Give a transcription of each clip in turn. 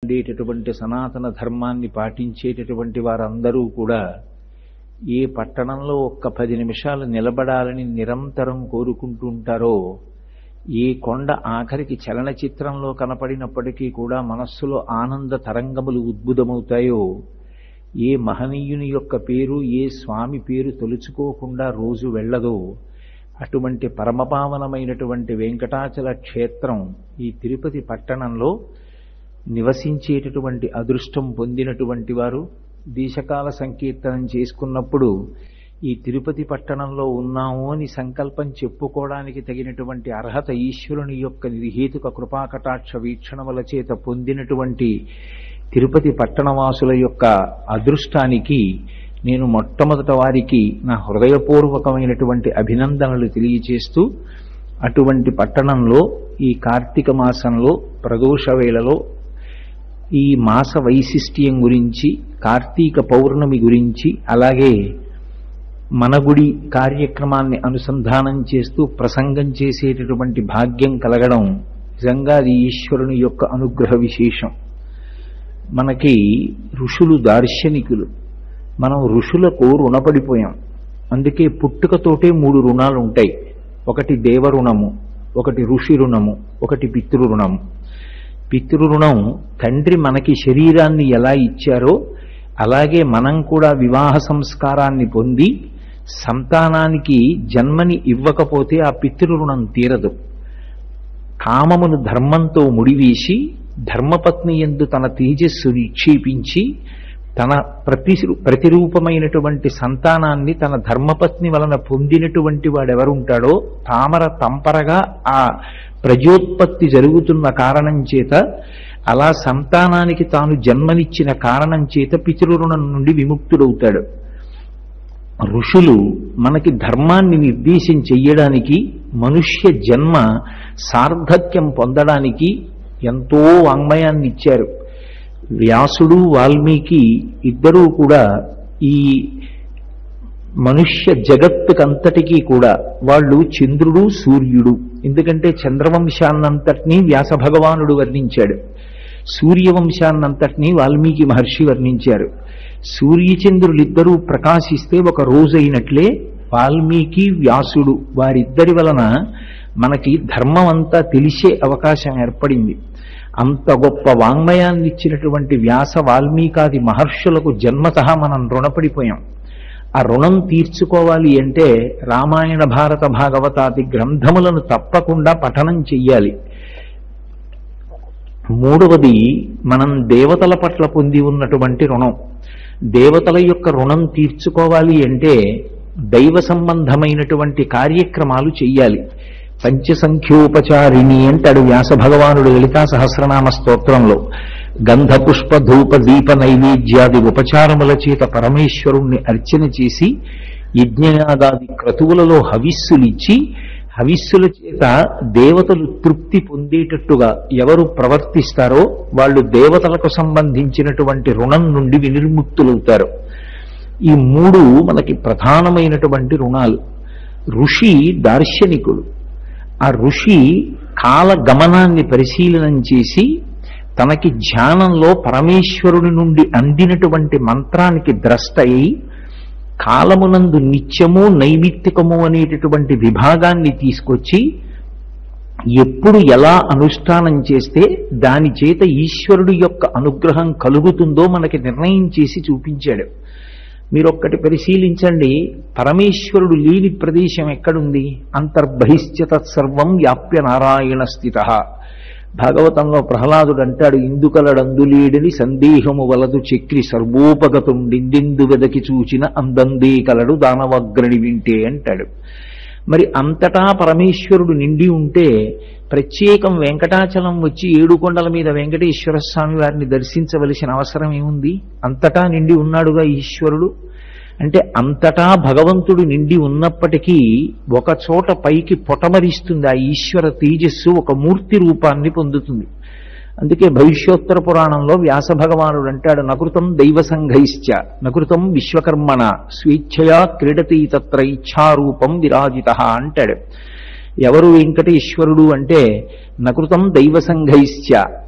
ఉండేటటువంటి సనాతన ధర్మాన్ని పాటించేటటువంటి వారందరూ కూడా ఏ పట్టణంలో ఒక్క పది నిమిషాలు నిలబడాలని నిరంతరం కోరుకుంటూ ఉంటారో ఏ కొండ ఆఖరికి చలనచిత్రంలో కనపడినప్పటికీ కూడా మనస్సులో ఆనంద తరంగములు ఉద్భుతమవుతాయో ఏ మహనీయుని యొక్క పేరు ఏ స్వామి పేరు తలుచుకోకుండా రోజు వెళ్ళదో అటువంటి పరమపావనమైనటువంటి వెంకటాచల క్షేత్రం ఈ తిరుపతి పట్టణంలో నివసించేటటువంటి అదృష్టం పొందినటువంటి వారు దేశకాల సంకీర్తనం చేసుకున్నప్పుడు ఈ తిరుపతి పట్టణంలో ఉన్నాము అని సంకల్పం చెప్పుకోవడానికి తగినటువంటి అర్హత ఈశ్వరుని యొక్క నిర్హేతుక కృపాకటాక్ష వీక్షణముల చేత పొందినటువంటి తిరుపతి పట్టణవాసుల యొక్క అదృష్టానికి నేను మొట్టమొదట వారికి నా హృదయపూర్వకమైనటువంటి అభినందనలు తెలియచేస్తూ అటువంటి పట్టణంలో ఈ కార్తీక మాసంలో ప్రదోష వేళలో ఈ మాస వైశిష్ట్యం గురించి కార్తీక పౌర్ణమి గురించి అలాగే మన గుడి కార్యక్రమాన్ని అనుసంధానం చేస్తూ ప్రసంగం చేసేటటువంటి భాగ్యం కలగడం నిజంగా అది ఈశ్వరుని యొక్క అనుగ్రహ విశేషం మనకి ఋషులు దార్శనికులు మనం ఋషులకు రుణపడిపోయాం అందుకే పుట్టుకతోటే మూడు రుణాలు ఉంటాయి ఒకటి దేవ రుణము ఒకటి ఋషి రుణము ఒకటి పితృ రుణము పితృ రుణం తండ్రి మనకి శరీరాన్ని ఎలా ఇచ్చారో అలాగే మనం కూడా వివాహ సంస్కారాన్ని పొంది సంతానానికి జన్మని ఇవ్వకపోతే ఆ పితృ రుణం తీరదు కామమును ధర్మంతో ముడివేసి ధర్మపత్ని ఎందు తన తేజస్సు నిక్షేపించి తన ప్రతి ప్రతిరూపమైనటువంటి సంతానాన్ని తన ధర్మపత్ని వలన పొందినటువంటి వాడెవరుంటాడో తామర తంపరగా ఆ ప్రజోత్పత్తి జరుగుతున్న కారణం చేత అలా సంతానానికి తాను జన్మనిచ్చిన కారణం చేత పితృరుణం నుండి విముక్తుడవుతాడు ఋషులు మనకి ధర్మాన్ని నిర్దేశం చెయ్యడానికి మనుష్య జన్మ సార్థక్యం పొందడానికి ఎంతో వాంగ్మయాన్ని ఇచ్చారు వ్యాసుడు వాల్మీకి ఇద్దరూ కూడా ఈ మనుష్య జగత్తుకంతటికీ కూడా వాళ్ళు చంద్రుడు సూర్యుడు ఎందుకంటే చంద్రవంశాన్నంతటినీ వ్యాస భగవానుడు వర్ణించాడు సూర్యవంశాన్నంతటినీ వాల్మీకి మహర్షి వర్ణించారు సూర్యచంద్రులిద్దరూ ప్రకాశిస్తే ఒక రోజైనట్లే వాల్మీకి వ్యాసుడు వారిద్దరి వలన మనకి ధర్మం అంతా తెలిసే అవకాశం ఏర్పడింది అంత గొప్ప వాంగ్మయాన్ని ఇచ్చినటువంటి వ్యాస వాల్మీకాది మహర్షులకు జన్మత మనం రుణపడిపోయాం ఆ రుణం తీర్చుకోవాలి అంటే రామాయణ భారత భాగవతాది గ్రంథములను తప్పకుండా పఠనం చెయ్యాలి మూడవది మనం దేవతల పట్ల పొంది ఉన్నటువంటి రుణం దేవతల యొక్క రుణం తీర్చుకోవాలి అంటే దైవ సంబంధమైనటువంటి కార్యక్రమాలు చెయ్యాలి పంచసంఖ్యోపచారిణి అంటాడు వ్యాస భగవానుడు లలితా సహస్రనామ స్తోత్రంలో గంధ పుష్ప ధూప దీప నైవేద్యాది ఉపచారముల చేత పరమేశ్వరుణ్ణి అర్చన చేసి యజ్ఞయాదాది క్రతువులలో హవిస్సులిచ్చి హవిస్సుల చేత దేవతలు తృప్తి పొందేటట్టుగా ఎవరు ప్రవర్తిస్తారో వాళ్ళు దేవతలకు సంబంధించినటువంటి రుణం నుండి వినిర్ముక్తులవుతారు ఈ మూడు మనకి ప్రధానమైనటువంటి రుణాలు ఋషి దార్శనికుడు ఆ ఋషి కాల గమనాన్ని పరిశీలనం చేసి తనకి ధ్యానంలో పరమేశ్వరుడి నుండి అందినటువంటి మంత్రానికి ద్రష్ట అయి కాలమునందు నిత్యము నైమిత్తికము అనేటటువంటి విభాగాన్ని తీసుకొచ్చి ఎప్పుడు ఎలా అనుష్ఠానం చేస్తే దాని చేత ఈశ్వరుడి యొక్క అనుగ్రహం కలుగుతుందో మనకి నిర్ణయం చేసి చూపించాడు మీరొక్కటి పరిశీలించండి పరమేశ్వరుడు లేని ప్రదేశం ఎక్కడుంది అంతర్బహిశ్చ తత్సర్వం వ్యాప్య నారాయణ స్థిత భాగవతంలో ప్రహ్లాదుడు అంటాడు ఇందుకలడందులేడిని సందేహము వలదు చక్రి సర్వోపగతుండిందెందు వెదకి చూచిన అందందే కలడు దానవగ్రణి వింటే అంటాడు మరి అంతటా పరమేశ్వరుడు నిండి ఉంటే ప్రత్యేకం వెంకటాచలం వచ్చి ఏడుకొండల మీద వెంకటేశ్వర స్వామి వారిని దర్శించవలసిన అవసరం ఏముంది అంతటా నిండి ఉన్నాడుగా ఈశ్వరుడు అంటే అంతటా భగవంతుడు నిండి ఉన్నప్పటికీ ఒక చోట పైకి పొటమరిస్తుంది ఆ ఈశ్వర తేజస్సు ఒక మూర్తి రూపాన్ని పొందుతుంది అందుకే భవిష్యోత్తర పురాణంలో వ్యాస భగవానుడు అంటాడు నకృతం దైవ సంఘైశ్చ నకృతం విశ్వకర్మణ స్వేచ్ఛయా క్రీడతి తత్ర ఇచ్ఛారూపం విరాజిత అంటాడు ఎవరు వెంకటేశ్వరుడు అంటే నకృతం దైవ సంఘైశ్చ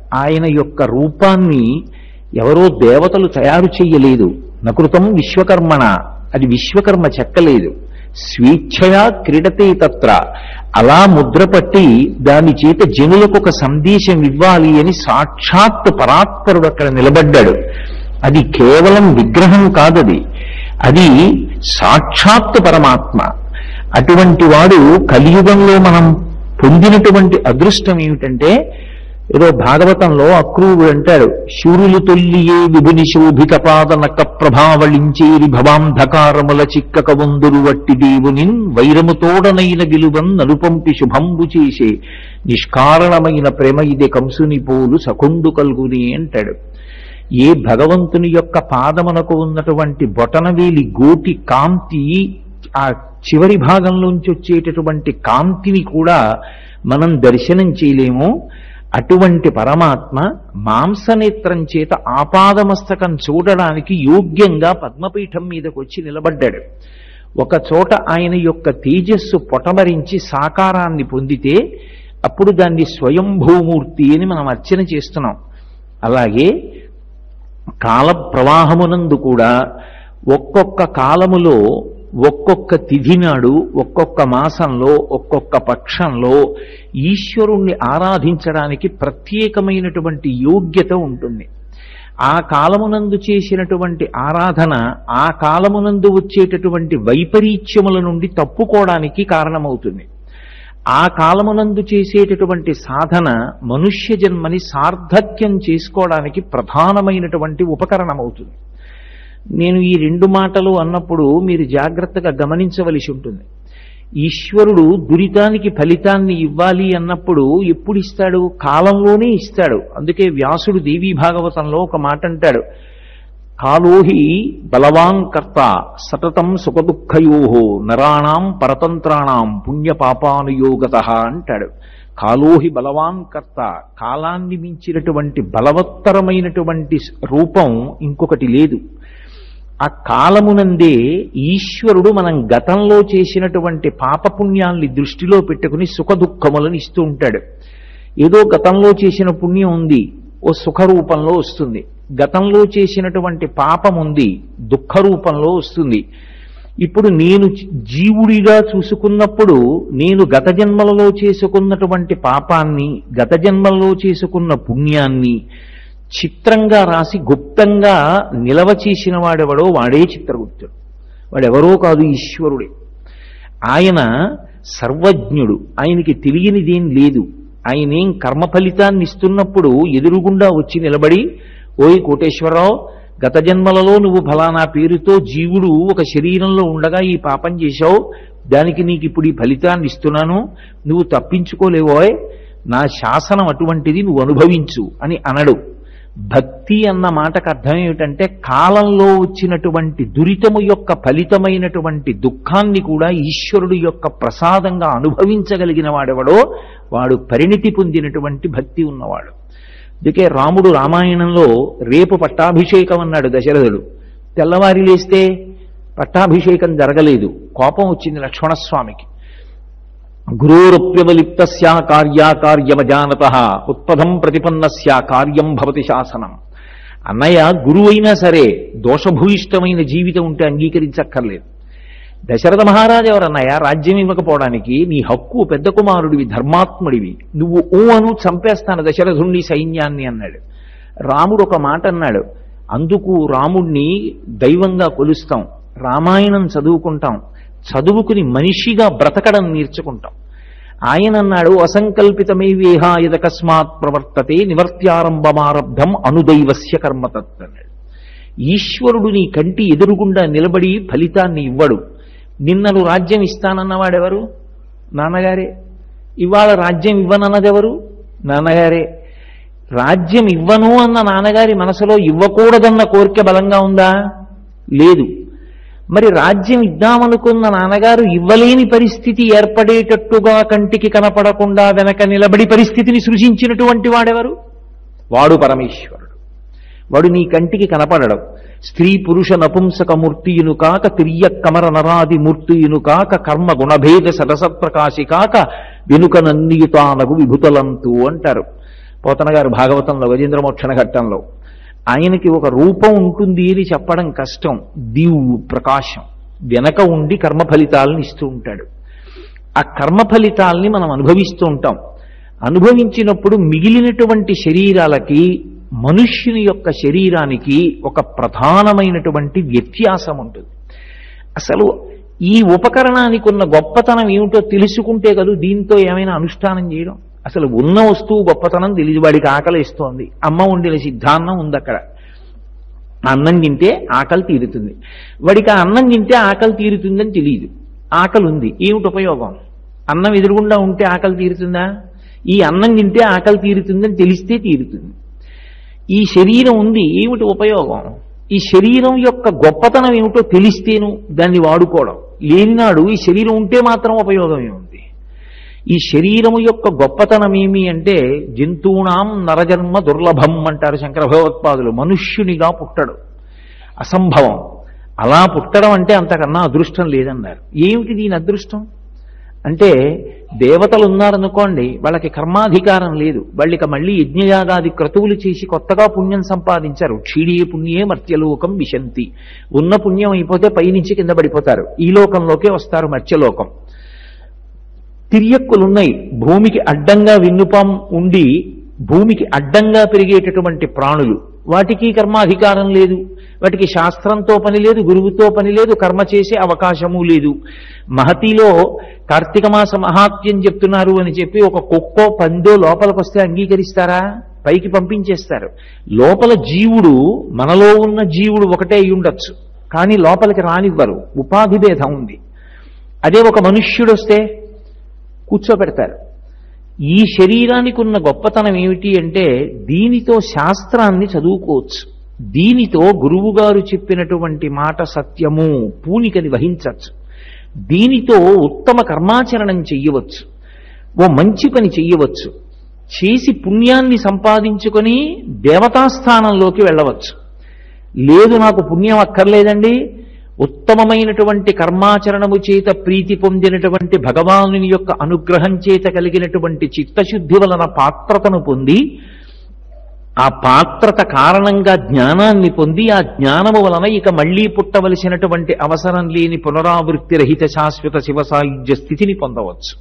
ఆయన యొక్క రూపాన్ని ఎవరో దేవతలు తయారు చెయ్యలేదు నకృతం విశ్వకర్మణ అది విశ్వకర్మ చెక్కలేదు స్వేచ్ఛయా క్రీడతే తత్ర అలా ముద్రపట్టి దాని చేత జనులకు ఒక సందేశం ఇవ్వాలి అని సాక్షాత్ పరాత్పరుడు అక్కడ నిలబడ్డాడు అది కేవలం విగ్రహం కాదది అది సాక్షాత్ పరమాత్మ అటువంటి వాడు కలియుగంలో మనం పొందినటువంటి అదృష్టం ఏమిటంటే ఏదో భాగవతంలో అక్రూరుడు అంటాడు శూరులు తొల్లియే విభుని శోభిక పాద నక్క ప్రభావళించేరి భవాంధకారముల చిక్కక వందురు వట్టి దేవునిన్ వైరముతోడనైన విలువన్ నలుపంపి శుభంబు చేసే నిష్కారణమైన ప్రేమ ఇదే కంసుని పోలు సకొండు కల్గుని అంటాడు ఏ భగవంతుని యొక్క పాదమునకు ఉన్నటువంటి బొటనవేలి గోటి కాంతి ఆ చివరి భాగంలోంచి వచ్చేటటువంటి కాంతిని కూడా మనం దర్శనం చేయలేము అటువంటి పరమాత్మ మాంసనేత్రం చేత ఆపాదమస్తకం చూడడానికి యోగ్యంగా పద్మపీఠం మీదకి వచ్చి నిలబడ్డాడు ఒక చోట ఆయన యొక్క తేజస్సు పొటమరించి సాకారాన్ని పొందితే అప్పుడు దాన్ని స్వయంభూమూర్తి అని మనం అర్చన చేస్తున్నాం అలాగే కాల ప్రవాహమునందు కూడా ఒక్కొక్క కాలములో ఒక్కొక్క తిథి నాడు ఒక్కొక్క మాసంలో ఒక్కొక్క పక్షంలో ఈశ్వరుణ్ణి ఆరాధించడానికి ప్రత్యేకమైనటువంటి యోగ్యత ఉంటుంది ఆ కాలమునందు చేసినటువంటి ఆరాధన ఆ కాలమునందు వచ్చేటటువంటి వైపరీత్యముల నుండి తప్పుకోవడానికి కారణమవుతుంది ఆ కాలమునందు చేసేటటువంటి సాధన మనుష్య జన్మని సార్థక్యం చేసుకోవడానికి ప్రధానమైనటువంటి ఉపకరణమవుతుంది నేను ఈ రెండు మాటలు అన్నప్పుడు మీరు జాగ్రత్తగా గమనించవలసి ఉంటుంది ఈశ్వరుడు దురితానికి ఫలితాన్ని ఇవ్వాలి అన్నప్పుడు ఎప్పుడు ఇస్తాడు కాలంలోనే ఇస్తాడు అందుకే వ్యాసుడు దేవీ భాగవతంలో ఒక మాట అంటాడు కాలోహి బలవాంకర్త సతతం సుఖదుఃఖయో నరాణం పరతంత్రాణం పుణ్యపాపానుయోగత అంటాడు కాలోహి బలవాంకర్త కాలాన్ని మించినటువంటి బలవత్తరమైనటువంటి రూపం ఇంకొకటి లేదు ఆ కాలమునందే ఈశ్వరుడు మనం గతంలో చేసినటువంటి పాపపుణ్యాల్ని దృష్టిలో పెట్టుకుని సుఖ దుఃఖములను ఇస్తూ ఉంటాడు ఏదో గతంలో చేసిన పుణ్యం ఉంది ఓ సుఖ రూపంలో వస్తుంది గతంలో చేసినటువంటి పాపం ఉంది దుఃఖ రూపంలో వస్తుంది ఇప్పుడు నేను జీవుడిగా చూసుకున్నప్పుడు నేను గత జన్మలలో చేసుకున్నటువంటి పాపాన్ని గత జన్మల్లో చేసుకున్న పుణ్యాన్ని చిత్రంగా రాసి గుప్తంగా నిలవ చేసిన వాడెవడో వాడే చిత్రగుప్తుడు వాడెవరో కాదు ఈశ్వరుడే ఆయన సర్వజ్ఞుడు ఆయనకి తెలియనిదేం లేదు ఆయనేం కర్మ ఫలితాన్ని ఇస్తున్నప్పుడు ఎదురుగుండా వచ్చి నిలబడి ఓయ్ కోటేశ్వరరావు గత జన్మలలో నువ్వు ఫలానా పేరుతో జీవుడు ఒక శరీరంలో ఉండగా ఈ పాపం చేశావు దానికి నీకు ఇప్పుడు ఈ ఫలితాన్ని ఇస్తున్నాను నువ్వు తప్పించుకోలేవోయ్ నా శాసనం అటువంటిది నువ్వు అనుభవించు అని అనడు భక్తి అన్న మాటకు అర్థం ఏమిటంటే కాలంలో వచ్చినటువంటి దురితము యొక్క ఫలితమైనటువంటి దుఃఖాన్ని కూడా ఈశ్వరుడు యొక్క ప్రసాదంగా అనుభవించగలిగిన వాడెవడో వాడు పరిణితి పొందినటువంటి భక్తి ఉన్నవాడు అందుకే రాముడు రామాయణంలో రేపు పట్టాభిషేకం అన్నాడు దశరథుడు తెల్లవారి లేస్తే పట్టాభిషేకం జరగలేదు కోపం వచ్చింది లక్ష్మణస్వామికి గురోరప్యవలిప్త కార్యాకార్యమజానత ఉత్పదం ప్రతిపన్నస్య కార్యం భవతి శాసనం అన్నయ్య గురువు అయినా సరే దోషభూయిష్టమైన జీవితం ఉంటే అంగీకరించక్కర్లేదు దశరథ మహారాజు ఎవరన్నయ్య రాజ్యం ఇవ్వకపోవడానికి నీ హక్కు పెద్ద కుమారుడివి ధర్మాత్ముడివి నువ్వు ఊ అను చంపేస్తాను దశరథుణ్ణి సైన్యాన్ని అన్నాడు రాముడు ఒక మాట అన్నాడు అందుకు రాముణ్ణి దైవంగా కొలుస్తాం రామాయణం చదువుకుంటాం చదువుకుని మనిషిగా బ్రతకడం నేర్చుకుంటాం ఆయన అన్నాడు అసంకల్పితమే వేహాయదకస్మాత్ ప్రవర్తతే నివర్త్యారంభమారబ్ధం అనుదైవస్య కర్మతత్ అన్నాడు ఈశ్వరుడు నీ కంటి ఎదురుగుండా నిలబడి ఫలితాన్ని ఇవ్వడు నిన్నను రాజ్యం ఇస్తానన్నవాడెవరు నాన్నగారే ఇవాళ రాజ్యం ఇవ్వనన్నదెవరు నాన్నగారే రాజ్యం ఇవ్వను అన్న నాన్నగారి మనసులో ఇవ్వకూడదన్న కోరిక బలంగా ఉందా లేదు మరి రాజ్యం ఇద్దామనుకున్న నాన్నగారు ఇవ్వలేని పరిస్థితి ఏర్పడేటట్టుగా కంటికి కనపడకుండా వెనక నిలబడి పరిస్థితిని సృజించినటువంటి వాడెవరు వాడు పరమేశ్వరుడు వాడు నీ కంటికి కనపడడం స్త్రీ పురుష నపుంసక మూర్తియును కాక తిర్య కమర నరాది మూర్తియును కాక కర్మ గుణభేద సరసప్రకాశి కాక వెనుక నన్నియుతానగు విభుతలంతు అంటారు పోతన గారు భాగవతంలో గజేంద్ర మోక్షణ ఘట్టంలో ఆయనకి ఒక రూపం ఉంటుంది అని చెప్పడం కష్టం దివ్వు ప్రకాశం వెనక ఉండి కర్మ ఫలితాలను ఇస్తూ ఉంటాడు ఆ కర్మ ఫలితాల్ని మనం అనుభవిస్తూ ఉంటాం అనుభవించినప్పుడు మిగిలినటువంటి శరీరాలకి మనుష్యుని యొక్క శరీరానికి ఒక ప్రధానమైనటువంటి వ్యత్యాసం ఉంటుంది అసలు ఈ ఉపకరణానికి ఉన్న గొప్పతనం ఏమిటో తెలుసుకుంటే కదా దీంతో ఏమైనా అనుష్ఠానం చేయడం అసలు ఉన్న వస్తువు గొప్పతనం తెలియదు వాడికి ఆకలి ఇస్తోంది అమ్మ వండిన సిద్ధాన్నం ఉంది అక్కడ అన్నం తింటే ఆకలి తీరుతుంది వాడికి ఆ అన్నం తింటే ఆకలి తీరుతుందని తెలియదు ఆకలి ఉంది ఏమిటి ఉపయోగం అన్నం ఎదురుగుండా ఉంటే ఆకలి తీరుతుందా ఈ అన్నం తింటే ఆకలి తీరుతుందని తెలిస్తే తీరుతుంది ఈ శరీరం ఉంది ఏమిటి ఉపయోగం ఈ శరీరం యొక్క గొప్పతనం ఏమిటో తెలిస్తేను దాన్ని వాడుకోవడం లేనినాడు ఈ శరీరం ఉంటే మాత్రం ఉపయోగం ఏముంది ఈ శరీరము యొక్క గొప్పతనం ఏమి అంటే జంతువునాం నరజన్మ దుర్లభం అంటారు శంకర భగవత్పాదులు మనుష్యునిగా పుట్టడు అసంభవం అలా పుట్టడం అంటే అంతకన్నా అదృష్టం లేదన్నారు ఏమిటి దీని అదృష్టం అంటే దేవతలు ఉన్నారనుకోండి వాళ్ళకి కర్మాధికారం లేదు వాళ్ళకి మళ్ళీ యజ్ఞయాగాది క్రతువులు చేసి కొత్తగా పుణ్యం సంపాదించారు క్షీడియే పుణ్యే మర్త్యలోకం విశంతి ఉన్న పుణ్యం అయిపోతే పైనుంచి కింద పడిపోతారు ఈ లోకంలోకే వస్తారు మర్త్యలోకం తిరియక్కులున్నాయి భూమికి అడ్డంగా విన్నుపాం ఉండి భూమికి అడ్డంగా పెరిగేటటువంటి ప్రాణులు వాటికి కర్మాధికారం లేదు వాటికి శాస్త్రంతో పని లేదు గురువుతో పని లేదు కర్మ చేసే అవకాశము లేదు మహతిలో కార్తీక మాస మహాత్యం చెప్తున్నారు అని చెప్పి ఒక కుక్కో పందో లోపలికి వస్తే అంగీకరిస్తారా పైకి పంపించేస్తారు లోపల జీవుడు మనలో ఉన్న జీవుడు ఒకటే అయి ఉండొచ్చు కానీ లోపలికి రానివ్వరు ఉపాధి భేదం ఉంది అదే ఒక మనుష్యుడు వస్తే కూర్చోబెడతారు ఈ శరీరానికి ఉన్న గొప్పతనం ఏమిటి అంటే దీనితో శాస్త్రాన్ని చదువుకోవచ్చు దీనితో గురువుగారు చెప్పినటువంటి మాట సత్యము పూనికని వహించవచ్చు దీనితో ఉత్తమ కర్మాచరణం చెయ్యవచ్చు ఓ మంచి పని చెయ్యవచ్చు చేసి పుణ్యాన్ని సంపాదించుకొని దేవతాస్థానంలోకి వెళ్ళవచ్చు లేదు నాకు పుణ్యం అక్కర్లేదండి ఉత్తమమైనటువంటి కర్మాచరణము చేత ప్రీతి పొందినటువంటి భగవానుని యొక్క అనుగ్రహం చేత కలిగినటువంటి చిత్తశుద్ధి వలన పాత్రతను పొంది ఆ పాత్రత కారణంగా జ్ఞానాన్ని పొంది ఆ జ్ఞానము వలన ఇక మళ్లీ పుట్టవలసినటువంటి అవసరం లేని పునరావృత్తి రహిత శాశ్వత శివసాయుధ్య స్థితిని పొందవచ్చు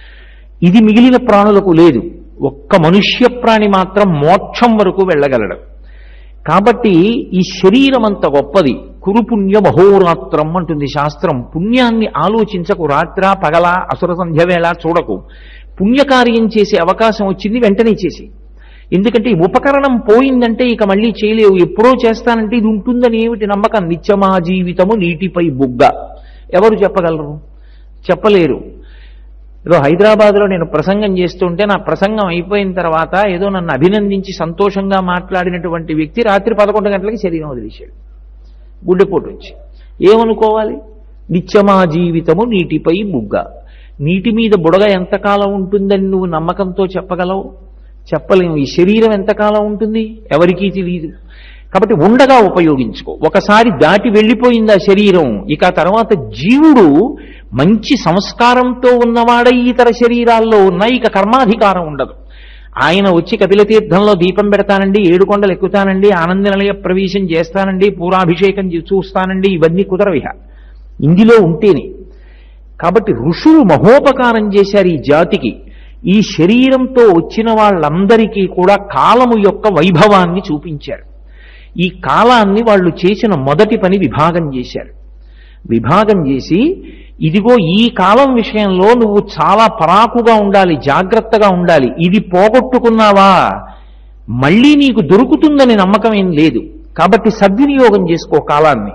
ఇది మిగిలిన ప్రాణులకు లేదు ఒక్క మనుష్య ప్రాణి మాత్రం మోక్షం వరకు వెళ్ళగలడు కాబట్టి ఈ శరీరం అంత గొప్పది కురుపుణ్య మహోరాత్రం అంటుంది శాస్త్రం పుణ్యాన్ని ఆలోచించకు రాత్ర పగల అసుర సంధ్య వేళ చూడకు పుణ్యకార్యం చేసే అవకాశం వచ్చింది వెంటనే చేసి ఎందుకంటే ఈ ఉపకరణం పోయిందంటే ఇక మళ్ళీ చేయలేవు ఎప్పుడో చేస్తానంటే ఇది ఉంటుందని ఏమిటి నమ్మకం నిత్యమా జీవితము నీటిపై బుగ్గ ఎవరు చెప్పగలరు చెప్పలేరు ఏదో హైదరాబాద్లో నేను ప్రసంగం చేస్తుంటే నా ప్రసంగం అయిపోయిన తర్వాత ఏదో నన్ను అభినందించి సంతోషంగా మాట్లాడినటువంటి వ్యక్తి రాత్రి పదకొండు గంటలకి శరీరం వదిలేశాడు గుండెపోటు వచ్చి ఏమనుకోవాలి నిత్యమా జీవితము నీటిపై బుగ్గ నీటి మీద బుడగ ఎంతకాలం ఉంటుందని నువ్వు నమ్మకంతో చెప్పగలవు చెప్పలేము ఈ శరీరం ఎంతకాలం ఉంటుంది ఎవరికీ తెలియదు కాబట్టి ఉండగా ఉపయోగించుకో ఒకసారి దాటి వెళ్ళిపోయింది ఆ శరీరం ఇక ఆ తర్వాత జీవుడు మంచి సంస్కారంతో ఉన్నవాడై ఇతర శరీరాల్లో ఉన్న ఇక కర్మాధికారం ఉండదు ఆయన వచ్చి కపిలతీర్థంలో దీపం పెడతానండి ఏడుకొండలు ఎక్కుతానండి ఆనంద నిలయ ప్రవేశం చేస్తానండి పూరాభిషేకం చే- చూస్తానండి ఇవన్నీ కుదరవిహ ఇందులో ఉంటేనే కాబట్టి ఋషులు మహోపకారం చేశారు ఈ జాతికి ఈ శరీరంతో వచ్చిన వాళ్ళందరికీ కూడా కాలము యొక్క వైభవాన్ని చూపించారు ఈ కాలాన్ని వాళ్ళు చేసిన మొదటి పని విభాగం చేశారు విభాగం చేసి ఇదిగో ఈ కాలం విషయంలో నువ్వు చాలా పరాకుగా ఉండాలి జాగ్రత్తగా ఉండాలి ఇది పోగొట్టుకున్నావా మళ్ళీ నీకు దొరుకుతుందని నమ్మకం ఏం లేదు కాబట్టి సద్వినియోగం చేసుకో కాలాన్ని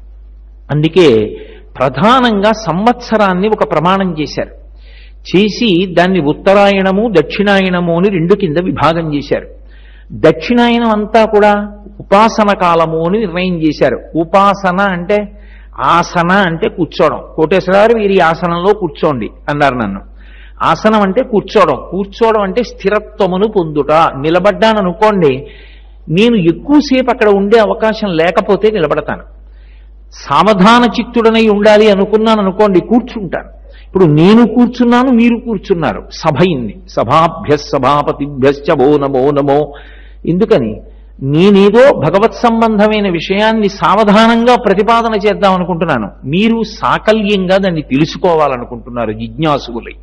అందుకే ప్రధానంగా సంవత్సరాన్ని ఒక ప్రమాణం చేశారు చేసి దాన్ని ఉత్తరాయణము దక్షిణాయనము అని రెండు కింద విభాగం చేశారు దక్షిణాయనం అంతా కూడా ఉపాసన కాలము అని నిర్ణయం చేశారు ఉపాసన అంటే ఆసన అంటే కూర్చోవడం కోటేశ్వరారు వీరి ఆసనంలో కూర్చోండి అన్నారు నన్ను ఆసనం అంటే కూర్చోవడం కూర్చోవడం అంటే స్థిరత్వమును పొందుట నిలబడ్డాను అనుకోండి నేను ఎక్కువసేపు అక్కడ ఉండే అవకాశం లేకపోతే నిలబడతాను సావధాన చిత్తుడనై ఉండాలి అనుకున్నాను అనుకోండి కూర్చుంటాను ఇప్పుడు నేను కూర్చున్నాను మీరు కూర్చున్నారు సభ అయింది సభాభ్య సభాపతిభ్యశ్చ ఓ నమో నమో ఎందుకని నేనేదో భగవత్ సంబంధమైన విషయాన్ని సావధానంగా ప్రతిపాదన చేద్దాం అనుకుంటున్నాను మీరు సాకల్యంగా దాన్ని తెలుసుకోవాలనుకుంటున్నారు జిజ్ఞాసుగులై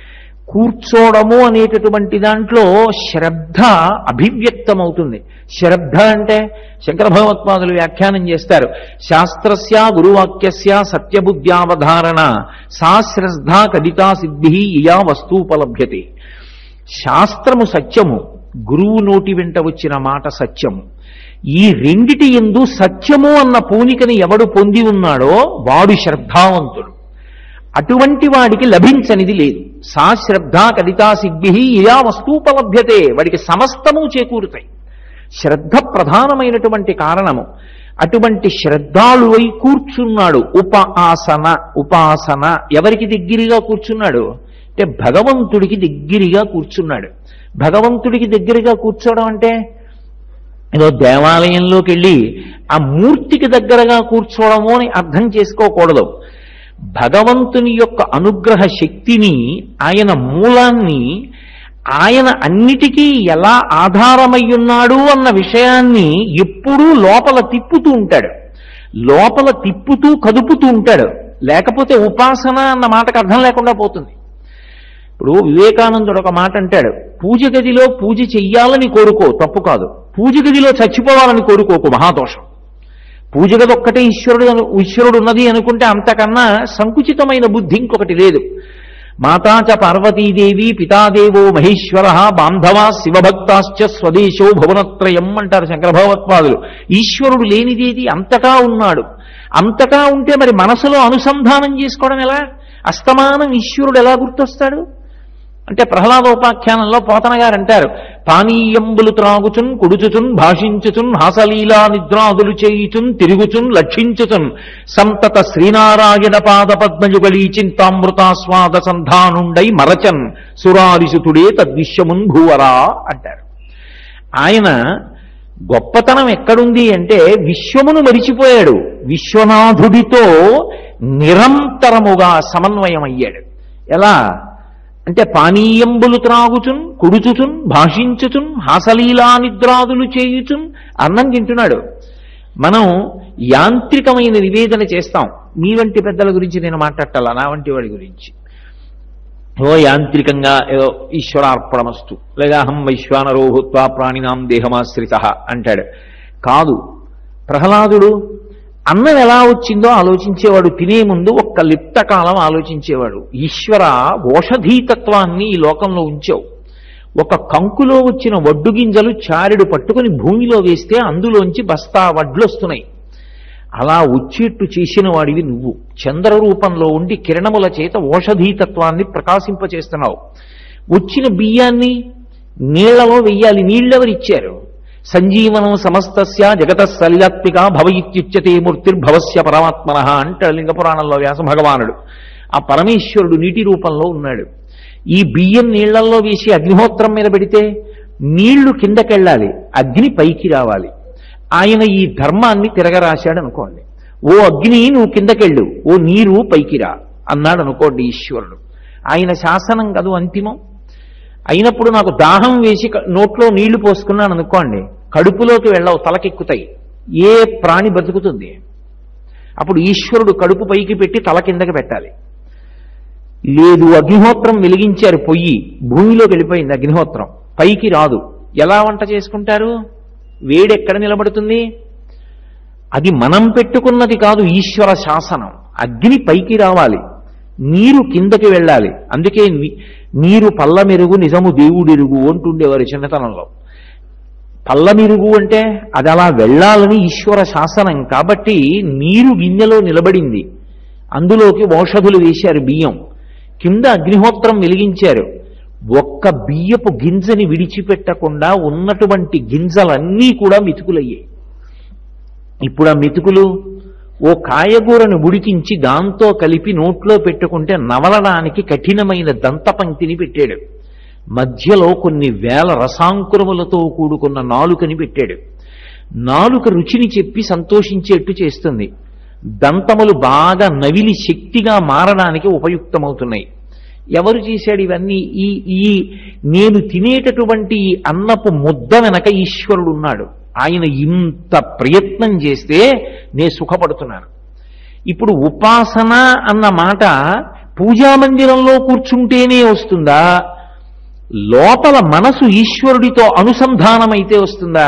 కూర్చోవడము అనేటటువంటి దాంట్లో శ్రద్ధ అభివ్యక్తమవుతుంది శ్రద్ధ అంటే శంకర భగవత్పాదులు వ్యాఖ్యానం చేస్తారు శాస్త్రస్య గురువాక్యస్య సత్యబుద్ధ్యావధారణ సా శ్రద్ధ కదితా సిద్ధి ఇయా వస్తూపలభ్యతే శాస్త్రము సత్యము గురువు నోటి వెంట వచ్చిన మాట సత్యము ఈ రెండిటి ఎందు సత్యము అన్న పూనికని ఎవడు పొంది ఉన్నాడో వాడు శ్రద్ధావంతుడు అటువంటి వాడికి లభించనిది లేదు సా శ్రద్ధ కవితా సిద్ధి ఇలా వస్తూపలభ్యతే వాడికి సమస్తము చేకూరుతాయి శ్రద్ధ ప్రధానమైనటువంటి కారణము అటువంటి శ్రద్ధాళువై కూర్చున్నాడు ఉపాసన ఉపాసన ఎవరికి దగ్గరగా కూర్చున్నాడు అంటే భగవంతుడికి దగ్గరగా కూర్చున్నాడు భగవంతుడికి దగ్గరగా కూర్చోవడం అంటే ఏదో దేవాలయంలోకి వెళ్ళి ఆ మూర్తికి దగ్గరగా కూర్చోవడము అని అర్థం చేసుకోకూడదు భగవంతుని యొక్క అనుగ్రహ శక్తిని ఆయన మూలాన్ని ఆయన అన్నిటికీ ఎలా ఆధారమై ఉన్నాడు అన్న విషయాన్ని ఎప్పుడూ లోపల తిప్పుతూ ఉంటాడు లోపల తిప్పుతూ కదుపుతూ ఉంటాడు లేకపోతే ఉపాసన అన్న మాటకు అర్థం లేకుండా పోతుంది ఇప్పుడు వివేకానందుడు ఒక మాట అంటాడు పూజ గదిలో పూజ చెయ్యాలని కోరుకో తప్పు కాదు పూజ గదిలో చచ్చిపోవాలని కోరుకోకు మహాదోషం పూజ గది ఒక్కటే ఈశ్వరుడు అను- ఈశ్వరుడు ఉన్నది అనుకుంటే అంతకన్నా సంకుచితమైన బుద్ధి ఇంకొకటి లేదు మాతాచ పార్వతీదేవి పితాదేవో మహేశ్వర బాంధవా శివభక్తాశ్చ స్వదేశో భువనత్రయం అంటారు శంకర భగవత్పాదులు ఈశ్వరుడు లేనిదేది అంతటా ఉన్నాడు అంతటా ఉంటే మరి మనసులో అనుసంధానం చేసుకోవడం ఎలా అస్తమానం ఈశ్వరుడు ఎలా గుర్తొస్తాడు అంటే ప్రహ్లాదోపాఖ్యానంలో పోతన గారు అంటారు పానీయంబులు త్రాగుచున్ కుడుచుచున్ భాషించుచున్ హాసలీలా నిద్రాదులు చేయుచున్ తిరుగుచున్ లక్షించుచున్ సంతత శ్రీనారాయణ పాద పద్మయుగళీ చింతామృతాస్వాద సంధానుండై మరచన్ సురారిసుతుడే తద్విశ్యమున్ భూవరా అంటారు ఆయన గొప్పతనం ఎక్కడుంది అంటే విశ్వమును మరిచిపోయాడు విశ్వనాథుడితో నిరంతరముగా సమన్వయం అయ్యాడు ఎలా అంటే పానీయంబులు త్రాగుచున్ కుడుచుచున్ భాషించుచున్ హాసలీలా నిద్రాదులు చేయుచున్ అన్నం తింటున్నాడు మనం యాంత్రికమైన నివేదన చేస్తాం మీ వంటి పెద్దల గురించి నేను మాట్లాడాల నా వంటి వాడి గురించి ఓ యాంత్రికంగా ఏదో ఈశ్వరార్పణమస్తు లేదా అహం వైశ్వానరో భూత్వా ప్రాణినాం దేహమాశ్రిత అంటాడు కాదు ప్రహ్లాదుడు అన్నం ఎలా వచ్చిందో ఆలోచించేవాడు తినే ముందు ఒక్క లిప్త కాలం ఆలోచించేవాడు ఈశ్వర ఓషధీతత్వాన్ని ఈ లోకంలో ఉంచావు ఒక కంకులో వచ్చిన వడ్డు గింజలు చారెడు పట్టుకుని భూమిలో వేస్తే అందులోంచి బస్తా వడ్లు వస్తున్నాయి అలా వచ్చేట్టు చేసిన వాడివి నువ్వు చంద్ర రూపంలో ఉండి కిరణముల చేత ఓషధీతత్వాన్ని ప్రకాశింపచేస్తున్నావు వచ్చిన బియ్యాన్ని నీళ్లలో వెయ్యాలి నీళ్ళెవరిచ్చారు సంజీవనం సమస్తస్య జగత సలిలాత్మిక భవ ఇత్యుచ్యతే మూర్తిర్భవస్య పరమాత్మన అంటాడు లింగ పురాణంలో వ్యాస భగవానుడు ఆ పరమేశ్వరుడు నీటి రూపంలో ఉన్నాడు ఈ బియ్యం నీళ్లలో వేసి అగ్నిహోత్రం మీద పెడితే నీళ్లు కిందకెళ్ళాలి అగ్ని పైకి రావాలి ఆయన ఈ ధర్మాన్ని తిరగరాశాడు అనుకోండి ఓ అగ్ని నువ్వు కిందకెళ్ళు ఓ నీరు పైకి రా అన్నాడు అనుకోండి ఈశ్వరుడు ఆయన శాసనం కదూ అంతిమం అయినప్పుడు నాకు దాహం వేసి క- నోట్లో నీళ్లు పోసుకున్నాను అనుకోండి కడుపులోకి వెళ్ళవు తలకెక్కుతాయి ఏ ప్రాణి బతుకుతుంది అప్పుడు ఈశ్వరుడు కడుపు పైకి పెట్టి తల కిందకి పెట్టాలి లేదు అగ్నిహోత్రం వెలిగించారు పొయ్యి భూమిలోకి వెళ్ళిపోయింది అగ్నిహోత్రం పైకి రాదు ఎలా వంట చేసుకుంటారు వేడెక్కడ నిలబడుతుంది అది మనం పెట్టుకున్నది కాదు ఈశ్వర శాసనం అగ్ని పైకి రావాలి నీరు కిందకి వెళ్ళాలి అందుకే ని- నీరు పల్లమెరుగు నిజము దేవుడిరుగు అంటుండేవారు చిన్నతనంలో పల్లమిరుగు అంటే అది అలా వెళ్ళాలని ఈశ్వర శాసనం కాబట్టి నీరు గిన్నెలో నిలబడింది అందులోకి ఔషధులు వేశారు బియ్యం కింద అగ్నిహోత్రం వెలిగించారు ఒక్క బియ్యపు గింజని విడిచిపెట్టకుండా ఉన్నటువంటి గింజలన్నీ కూడా మెతుకులయ్యాయి ఇప్పుడు ఆ మెతుకులు ఓ కాయగూరను ఉడికించి దాంతో కలిపి నోట్లో పెట్టుకుంటే నవలడానికి కఠినమైన దంతపంక్తిని పెట్టాడు మధ్యలో కొన్ని వేల రసాంకురములతో కూడుకున్న నాలుకని పెట్టాడు నాలుక రుచిని చెప్పి సంతోషించేట్టు చేస్తుంది దంతములు బాగా నవిలి శక్తిగా మారడానికి ఉపయుక్తమవుతున్నాయి ఎవరు చేశాడు ఇవన్నీ ఈ ఈ నేను తినేటటువంటి ఈ అన్నపు ముద్ద వెనక ఈశ్వరుడు ఉన్నాడు ఆయన ఇంత ప్రయత్నం చేస్తే నేను సుఖపడుతున్నాను ఇప్పుడు ఉపాసన అన్న మాట పూజా మందిరంలో కూర్చుంటేనే వస్తుందా లోపల మనసు ఈశ్వరుడితో అనుసంధానమైతే వస్తుందా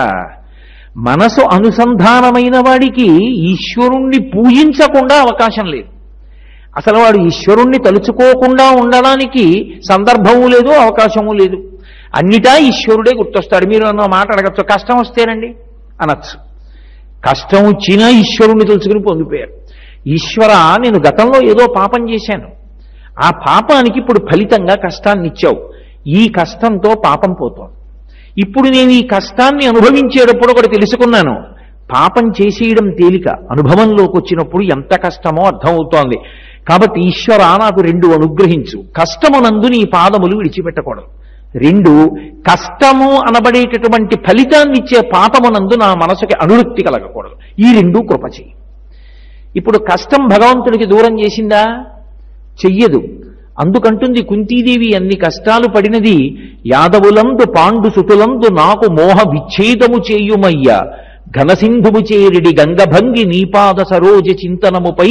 మనసు అనుసంధానమైన వాడికి ఈశ్వరుణ్ణి పూజించకుండా అవకాశం లేదు అసలు వాడు ఈశ్వరుణ్ణి తలుచుకోకుండా ఉండడానికి సందర్భము లేదు అవకాశము లేదు అన్నిటా ఈశ్వరుడే గుర్తొస్తాడు మీరు అన్న మాట అడగచ్చు కష్టం వస్తేనండి అనొచ్చు కష్టం వచ్చినా ఈశ్వరుణ్ణి తెలుసుకుని పొందిపోయారు ఈశ్వర నేను గతంలో ఏదో పాపం చేశాను ఆ పాపానికి ఇప్పుడు ఫలితంగా కష్టాన్ని ఇచ్చావు ఈ కష్టంతో పాపం పోతోంది ఇప్పుడు నేను ఈ కష్టాన్ని అనుభవించేటప్పుడు ఒకటి తెలుసుకున్నాను పాపం చేసేయడం తేలిక అనుభవంలోకి వచ్చినప్పుడు ఎంత కష్టమో అర్థమవుతోంది కాబట్టి ఈశ్వర నాకు రెండు అనుగ్రహించు కష్టమునందు నీ పాదములు విడిచిపెట్టకూడదు రెండు కష్టము అనబడేటటువంటి ఫలితాన్ని ఇచ్చే పాపమునందు నా మనసుకి అనురక్తి కలగకూడదు ఈ రెండు కృప చెయ్యి ఇప్పుడు కష్టం భగవంతుడికి దూరం చేసిందా చెయ్యదు అందుకంటుంది కుంతీదేవి అన్ని కష్టాలు పడినది యాదవులందు పాండు సుతులందు నాకు మోహ విచ్ఛేదము చేయుమయ్య ఘనసింధుము చేరిడి గంగభంగి నీపాద సరోజ చింతనముపై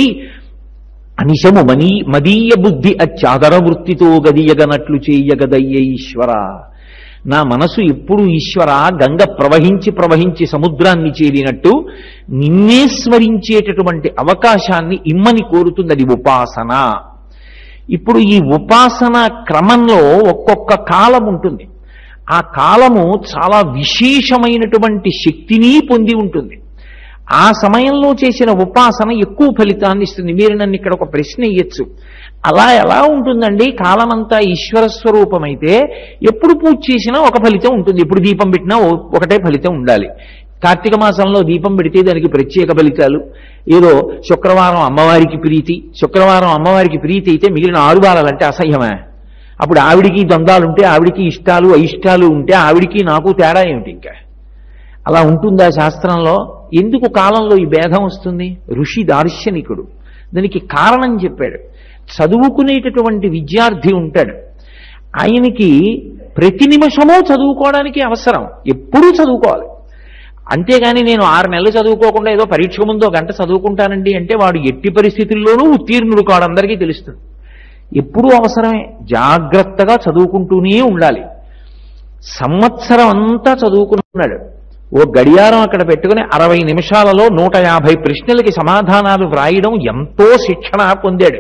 అనిశము మనీ మదీయ బుద్ధి అచ్చాదర వృత్తితో గదియగనట్లు చేయగదయ్య ఈశ్వర నా మనసు ఎప్పుడు ఈశ్వర గంగ ప్రవహించి ప్రవహించి సముద్రాన్ని చేరినట్టు నిన్నే స్మరించేటటువంటి అవకాశాన్ని ఇమ్మని కోరుతుంది అది ఉపాసన ఇప్పుడు ఈ ఉపాసన క్రమంలో ఒక్కొక్క కాలం ఉంటుంది ఆ కాలము చాలా విశేషమైనటువంటి శక్తిని పొంది ఉంటుంది ఆ సమయంలో చేసిన ఉపాసన ఎక్కువ ఫలితాన్ని ఇస్తుంది మీరు నన్ను ఇక్కడ ఒక ప్రశ్న ఇయ్యచ్చు అలా ఎలా ఉంటుందండి కాలమంతా ఈశ్వర స్వరూపమైతే ఎప్పుడు పూజ చేసినా ఒక ఫలితం ఉంటుంది ఎప్పుడు దీపం పెట్టినా ఓ- ఒకటే ఫలితం ఉండాలి కార్తీక మాసంలో దీపం పెడితే దానికి ప్రత్యేక ఫలితాలు ఏదో శుక్రవారం అమ్మవారికి ప్రీతి శుక్రవారం అమ్మవారికి ప్రీతి అయితే మిగిలిన ఆరు వారాలంటే అసహ్యమే అప్పుడు ఆవిడికి ద్వంద్వాలుంటే ఆవిడికి ఇష్టాలు అయిష్టాలు ఉంటే ఆవిడికి నాకు తేడా ఏమిటి ఇంకా అలా ఉంటుందా శాస్త్రంలో ఎందుకు కాలంలో ఈ భేదం వస్తుంది ఋషి దార్శనికుడు దానికి కారణం చెప్పాడు చదువుకునేటటువంటి విద్యార్థి ఉంటాడు ఆయనకి ప్రతి నిమిషమూ చదువుకోవడానికి అవసరం ఎప్పుడూ చదువుకోవాలి అంతేగాని నేను ఆరు నెలలు చదువుకోకుండా ఏదో పరీక్ష ముందో గంట చదువుకుంటానండి అంటే వాడు ఎట్టి పరిస్థితుల్లోనూ ఉత్తీర్ణుడు కాడు అందరికీ తెలుస్తుంది ఎప్పుడూ అవసరమే జాగ్రత్తగా చదువుకుంటూనే ఉండాలి సంవత్సరం అంతా చదువుకున్నాడు ఓ గడియారం అక్కడ పెట్టుకుని అరవై నిమిషాలలో నూట యాభై ప్రశ్నలకి సమాధానాలు వ్రాయడం ఎంతో శిక్షణ పొందాడు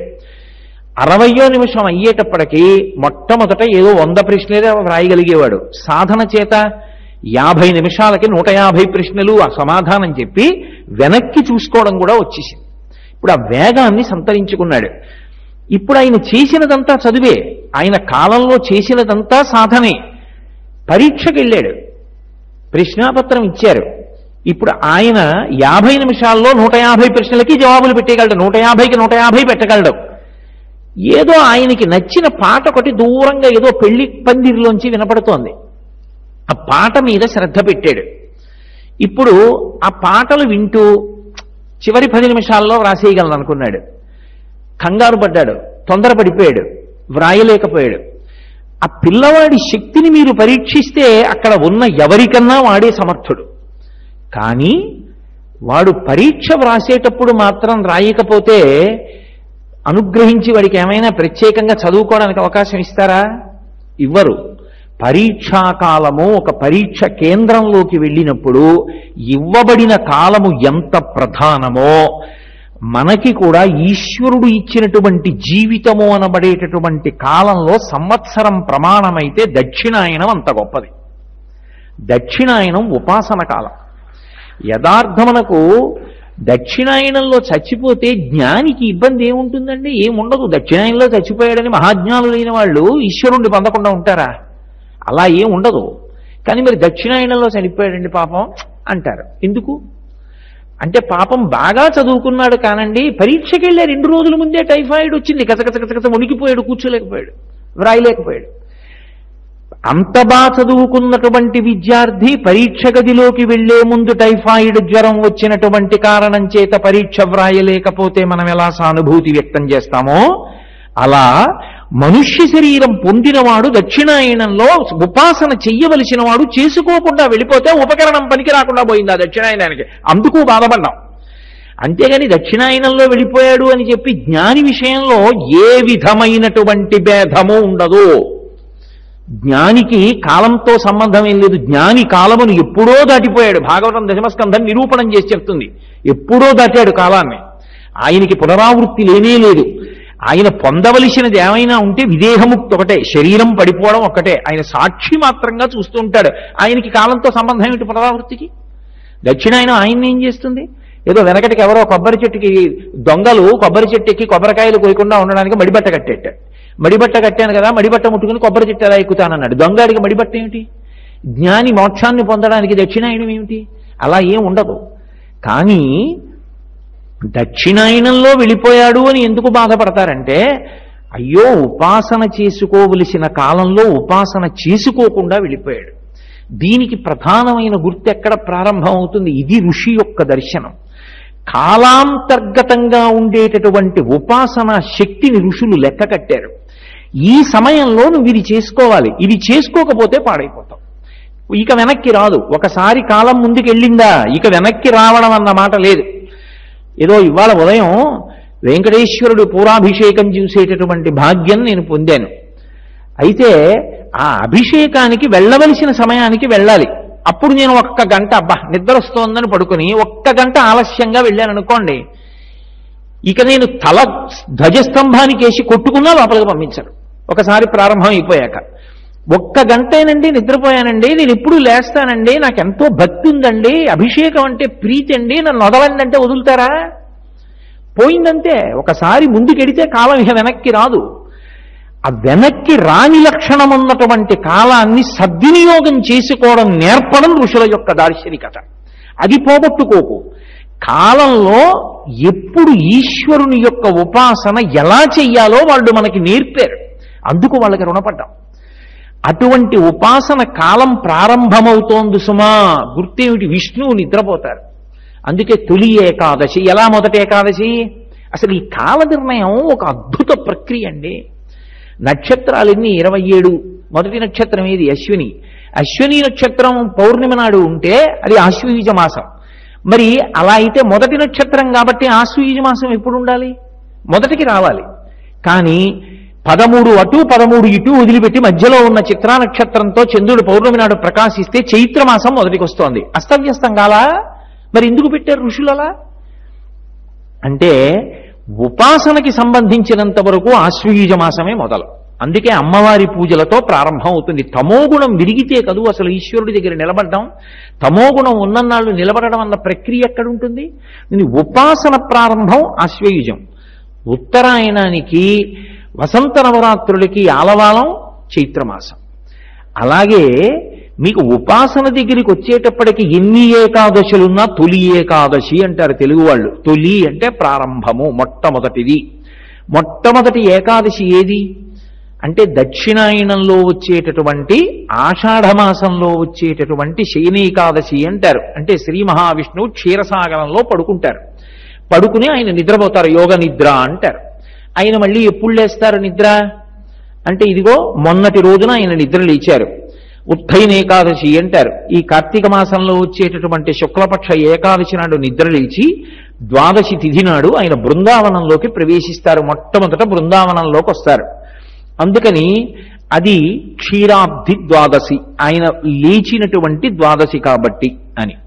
అరవయో నిమిషం అయ్యేటప్పటికీ మొట్టమొదట ఏదో వంద ప్రశ్నలే వ్రాయగలిగేవాడు సాధన చేత యాభై నిమిషాలకి నూట యాభై ప్రశ్నలు ఆ సమాధానం చెప్పి వెనక్కి చూసుకోవడం కూడా వచ్చేసింది ఇప్పుడు ఆ వేగాన్ని సంతరించుకున్నాడు ఇప్పుడు ఆయన చేసినదంతా చదివే ఆయన కాలంలో చేసినదంతా సాధనే పరీక్షకి వెళ్ళాడు ప్రశ్నాపత్రం ఇచ్చారు ఇప్పుడు ఆయన యాభై నిమిషాల్లో నూట యాభై ప్రశ్నలకి జవాబులు పెట్టేయగలడు నూట యాభైకి నూట యాభై పెట్టగలడు ఏదో ఆయనకి నచ్చిన పాట ఒకటి దూరంగా ఏదో పెళ్లి పందిరిలోంచి వినపడుతోంది ఆ పాట మీద శ్రద్ధ పెట్టాడు ఇప్పుడు ఆ పాటలు వింటూ చివరి పది నిమిషాల్లో వ్రాసేయగలను అనుకున్నాడు కంగారు పడ్డాడు తొందరపడిపోయాడు వ్రాయలేకపోయాడు ఆ పిల్లవాడి శక్తిని మీరు పరీక్షిస్తే అక్కడ ఉన్న ఎవరికన్నా వాడే సమర్థుడు కానీ వాడు పరీక్ష వ్రాసేటప్పుడు మాత్రం రాయకపోతే అనుగ్రహించి వాడికి ఏమైనా ప్రత్యేకంగా చదువుకోవడానికి అవకాశం ఇస్తారా ఇవ్వరు పరీక్షాకాలము ఒక పరీక్ష కేంద్రంలోకి వెళ్ళినప్పుడు ఇవ్వబడిన కాలము ఎంత ప్రధానమో మనకి కూడా ఈశ్వరుడు ఇచ్చినటువంటి జీవితము అనబడేటటువంటి కాలంలో సంవత్సరం ప్రమాణమైతే దక్షిణాయనం అంత గొప్పది దక్షిణాయనం ఉపాసన కాలం యథార్థమునకు దక్షిణాయనంలో చచ్చిపోతే జ్ఞానికి ఇబ్బంది ఏముంటుందండి ఏముండదు దక్షిణాయనంలో చచ్చిపోయాడని మహాజ్ఞానులైన వాళ్ళు ఈశ్వరుణ్ణి పొందకుండా ఉంటారా అలా ఏం ఉండదు కానీ మరి దక్షిణాయనంలో చనిపోయాడండి పాపం అంటారు ఎందుకు అంటే పాపం బాగా చదువుకున్నాడు కానండి పరీక్షకి వెళ్ళే రెండు రోజుల ముందే టైఫాయిడ్ వచ్చింది కచకచ కచకచ వణికిపోయాడు కూర్చోలేకపోయాడు వ్రాయలేకపోయాడు అంత బాగా చదువుకున్నటువంటి విద్యార్థి పరీక్ష గదిలోకి వెళ్లే ముందు టైఫాయిడ్ జ్వరం వచ్చినటువంటి కారణం చేత పరీక్ష వ్రాయలేకపోతే మనం ఎలా సానుభూతి వ్యక్తం చేస్తామో అలా మనుష్య శరీరం పొందినవాడు దక్షిణాయనంలో ఉపాసన చెయ్యవలసిన వాడు చేసుకోకుండా వెళ్ళిపోతే ఉపకరణం పనికి రాకుండా పోయింది ఆ దక్షిణాయనానికి అందుకు బాధపడ్డాం అంతేగాని దక్షిణాయనంలో వెళ్ళిపోయాడు అని చెప్పి జ్ఞాని విషయంలో ఏ విధమైనటువంటి భేదము ఉండదు జ్ఞానికి కాలంతో సంబంధం ఏం లేదు జ్ఞాని కాలమును ఎప్పుడో దాటిపోయాడు భాగవతం దశమస్కంధం నిరూపణం చేసి చెప్తుంది ఎప్పుడో దాటాడు కాలాన్ని ఆయనకి పునరావృత్తి లేనే లేదు ఆయన పొందవలసినది ఏమైనా ఉంటే విదేహముక్తి ఒకటే శరీరం పడిపోవడం ఒకటే ఆయన సాక్షి మాత్రంగా చూస్తూ ఉంటాడు ఆయనకి కాలంతో సంబంధం ఏమిటి పునరావృత్తికి దక్షిణాయనం ఆయన్ని ఏం చేస్తుంది ఏదో వెనకటికి ఎవరో కొబ్బరి చెట్టుకి దొంగలు కొబ్బరి చెట్టు ఎక్కి కొబ్బరికాయలు కోయకుండా ఉండడానికి మడిబట్ట కట్టేట మడిబట్ట కట్టాను కదా మడిబట్ట ముట్టుకుని కొబ్బరి చెట్టు ఎలా ఎక్కుతానన్నాడు దొంగాడికి మడిబట్ట ఏమిటి జ్ఞాని మోక్షాన్ని పొందడానికి దక్షిణాయనం ఏమిటి అలా ఏం ఉండదు కానీ దక్షిణాయనంలో వెళ్ళిపోయాడు అని ఎందుకు బాధపడతారంటే అయ్యో ఉపాసన చేసుకోవలసిన కాలంలో ఉపాసన చేసుకోకుండా వెళ్ళిపోయాడు దీనికి ప్రధానమైన గుర్తు ఎక్కడ ప్రారంభం అవుతుంది ఇది ఋషి యొక్క దర్శనం కాలాంతర్గతంగా ఉండేటటువంటి ఉపాసన శక్తిని ఋషులు లెక్క కట్టారు ఈ సమయంలో నువ్వు ఇది చేసుకోవాలి ఇది చేసుకోకపోతే పాడైపోతావు ఇక వెనక్కి రాదు ఒకసారి కాలం ముందుకు వెళ్ళిందా ఇక వెనక్కి రావడం అన్న మాట లేదు ఏదో ఇవాళ ఉదయం వెంకటేశ్వరుడు పూరాభిషేకం చూసేటటువంటి భాగ్యం నేను పొందాను అయితే ఆ అభిషేకానికి వెళ్ళవలసిన సమయానికి వెళ్ళాలి అప్పుడు నేను ఒక్క గంట అబ్బా నిద్ర వస్తోందని పడుకుని ఒక్క గంట ఆలస్యంగా వెళ్ళాను అనుకోండి ఇక నేను తల ధ్వజస్తంభానికి వేసి కొట్టుకున్నా లోపలికి పంపించారు ఒకసారి ప్రారంభం అయిపోయాక ఒక్క గంటేనండి నిద్రపోయానండి నేను ఎప్పుడు లేస్తానండి నాకు ఎంతో భక్తి ఉందండి అభిషేకం అంటే ప్రీతి అండి నన్ను వదలండి అంటే వదులుతారా పోయిందంతే ఒకసారి ముందుకెడితే కాలం ఇక వెనక్కి రాదు ఆ వెనక్కి రాని లక్షణం ఉన్నటువంటి కాలాన్ని సద్వినియోగం చేసుకోవడం నేర్పడం ఋషుల యొక్క దార్శనికత అది పోగొట్టుకోకు కాలంలో ఎప్పుడు ఈశ్వరుని యొక్క ఉపాసన ఎలా చెయ్యాలో వాళ్ళు మనకి నేర్పారు అందుకు వాళ్ళకి రుణపడ్డాం అటువంటి ఉపాసన కాలం ప్రారంభమవుతోంది సుమా గుర్తేమిటి విష్ణువు నిద్రపోతారు అందుకే తొలి ఏకాదశి ఎలా మొదటి ఏకాదశి అసలు ఈ కాల నిర్ణయం ఒక అద్భుత ప్రక్రియ అండి నక్షత్రాలన్నీ ఇరవై ఏడు మొదటి నక్షత్రం ఏది అశ్విని అశ్విని నక్షత్రం పౌర్ణమి నాడు ఉంటే అది ఆశ్వయుజ మాసం మరి అలా అయితే మొదటి నక్షత్రం కాబట్టి ఆశ్వయుజ మాసం ఎప్పుడు ఉండాలి మొదటికి రావాలి కానీ పదమూడు అటు పదమూడు ఇటు వదిలిపెట్టి మధ్యలో ఉన్న చిత్రా నక్షత్రంతో చంద్రుడు పౌర్ణమి నాడు ప్రకాశిస్తే చైత్రమాసం మొదటికి వస్తోంది అస్తవ్యస్తం కాలా మరి ఎందుకు పెట్టారు ఋషులలా అంటే ఉపాసనకి సంబంధించినంత వరకు ఆశ్వయుజ మాసమే మొదలు అందుకే అమ్మవారి పూజలతో ప్రారంభం అవుతుంది తమోగుణం విరిగితే కదూ అసలు ఈశ్వరుడి దగ్గర నిలబడ్డం తమోగుణం ఉన్ననాళ్ళు నిలబడడం అన్న ప్రక్రియ ఎక్కడుంటుంది దీని ఉపాసన ప్రారంభం ఆశ్వయుజం ఉత్తరాయణానికి వసంత నవరాత్రులకి ఆలవాలం చైత్రమాసం అలాగే మీకు ఉపాసన దగ్గరికి వచ్చేటప్పటికి ఎన్ని ఏకాదశులున్నా తొలి ఏకాదశి అంటారు తెలుగు వాళ్ళు తొలి అంటే ప్రారంభము మొట్టమొదటిది మొట్టమొదటి ఏకాదశి ఏది అంటే దక్షిణాయనంలో వచ్చేటటువంటి ఆషాఢమాసంలో వచ్చేటటువంటి శయనేకాదశి అంటారు అంటే శ్రీ మహావిష్ణువు క్షీరసాగరంలో పడుకుంటారు పడుకుని ఆయన నిద్రపోతారు యోగ నిద్ర అంటారు ఆయన మళ్ళీ ఎప్పుడు లేస్తారు నిద్ర అంటే ఇదిగో మొన్నటి రోజున ఆయన నిద్ర లేచారు ఉత్తైన ఏకాదశి అంటారు ఈ కార్తీక మాసంలో వచ్చేటటువంటి శుక్లపక్ష ఏకాదశి నాడు నిద్ర లేచి ద్వాదశి తిథి నాడు ఆయన బృందావనంలోకి ప్రవేశిస్తారు మొట్టమొదట బృందావనంలోకి వస్తారు అందుకని అది క్షీరాబ్ది ద్వాదశి ఆయన లేచినటువంటి ద్వాదశి కాబట్టి అని